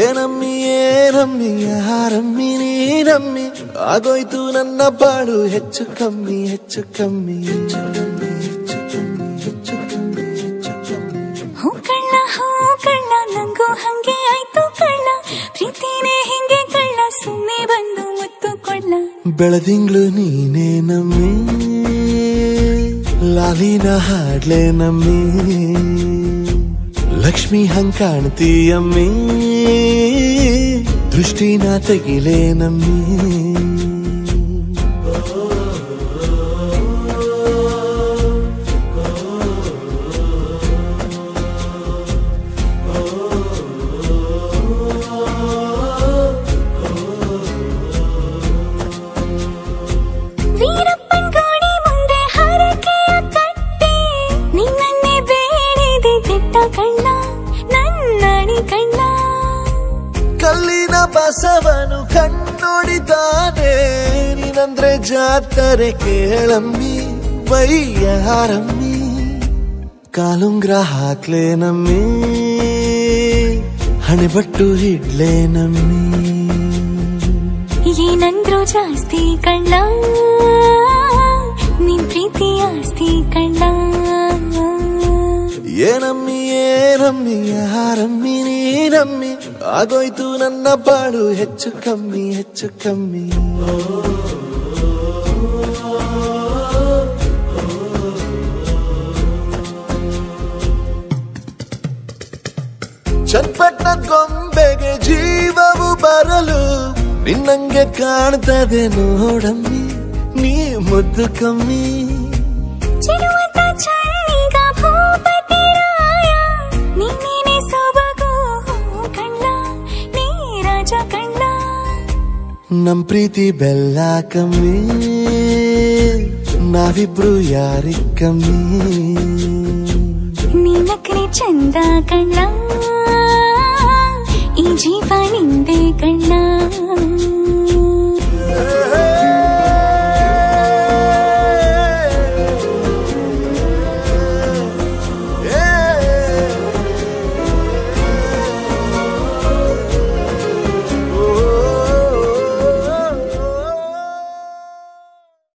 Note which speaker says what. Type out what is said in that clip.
Speaker 1: ಏನಮ್ಮಿ ಏನಮ್ಮಿ ಯಾರಮ್ಮಿ ನೀನಮ್ಮಿ ಆಗೋಯ್ತು ನನ್ನ ಬಾಳು ಹೆಚ್ಚು ಕಮ್ಮಿ ಹೆಚ್ಚು ಕಮ್ಮಿ ಹೆಚ್ಚು ಕಮ್ಮಿ ಹೆಚ್ಚು ಕಮ್ಮಿ ಹೆಚ್ಚು ಕಮ್ಮಿ ಹೆಚ್ಚು ಕಮ್ಮಿ
Speaker 2: ಹೂ ಕಳ್ಳ ಹೂ ಕಳ್ಳ ನಂಗೂ ಹಂಗೆ ಆಯ್ತು ಕಳ್ಳ ಪ್ರೀತಿನೇ ಹಿಂಗೆ ಕಳ್ಳ ಸುಮ್ಮನೆ ಬಂದು ಮುತ್ತು ಕೊಳ್ಳ
Speaker 1: ಬೆಳದಿಂಗ್ಳು ನೀನೇ ನಮ್ಮಿ ಲಾಲಿನ ಹಾಡ್ಲೆ ನಮ್ಮಿ ಲಕ್ಷ್ಮಿ ಹಂಗ್ ಕಾಣ್ತೀಯಮ್ಮಿ ದೃಷ್ಟಿನ ತೆಗಿಲೆ ನಮ್ಮಿ
Speaker 2: ವೀರಪ್ಪನ್ ಗೋಡಿ ಮುಂದೆ ಹರಕೆಯ ಕಟ್ಟಿ ನಿನ್ನನ್ನೇ ಬೇಡಿದೆ ದಿಟ್ಟ ಕಣ್ಣ ನನ್ನಡಿ ಕಣ್ಣ
Speaker 1: ಕಲ್ಲಿನ ಬಸವನು ಕಣ್ಣೊಡಿತಾನೆ ನೀನಂದ್ರೆ ಜಾತರೆ ಕೇಳಮ್ಮಿ ವೈಯಾರಮ್ಮಿ ಕಾಲುಂಗ್ರ ಹಾಕ್ಲೆ ನಮ್ಮಿ ಹಣೆಬಟ್ಟು ಇಡ್ಲೆ ನಮ್ಮಿ
Speaker 2: ಏನಂದ್ರು ಜಾಸ್ತಿ ಕಣ್ಣ ನಿನ್ ಪ್ರೀತಿ ಆಸ್ತಿ ಕಣ್ಣ
Speaker 1: ಏನಮ್ಮಿ ಏನಮ್ಮಿ ಯಾರಮ್ಮಿ ನೀನಮ್ಮಿ ಆಗೋಯ್ತು ನನ್ನ ಬಾಳು ಹೆಚ್ಚು ಕಮ್ಮಿ ಹೆಚ್ಚು ಕಮ್ಮಿ ಚಟ್ಪಟ್ನ ಗೊಂಬೆಗೆ ಜೀವವು ಬರಲು ನಿನ್ನಂಗೆ ಕಾಣ್ತದೆ ನೋಡಮ್ಮಿ ನೀ ಮುದ್ದು ಕಮ್ಮಿ
Speaker 2: ಚಿರುವಂತ ಚಳ್ಳಿಗ ಭೂಪತಿ ರಾಯ ನೀನೇನೆ ಸೊಬಗು ಕಣ್ಣ ನೀ ರಾಜ ಕಣ್ಣ
Speaker 1: ನಮ್ ಪ್ರೀತಿ ಬೆಲ್ಲ ಕಮ್ಮಿ ನಾವಿಬ್ರು ಯಾರಿ ಕಮ್ಮಿ
Speaker 2: ನೀನಕ್ರೆ ಚಂದ ಕಣ್ಣ ಈ ಜೀವ ನಿಂದೆ ಕಣ್ಣ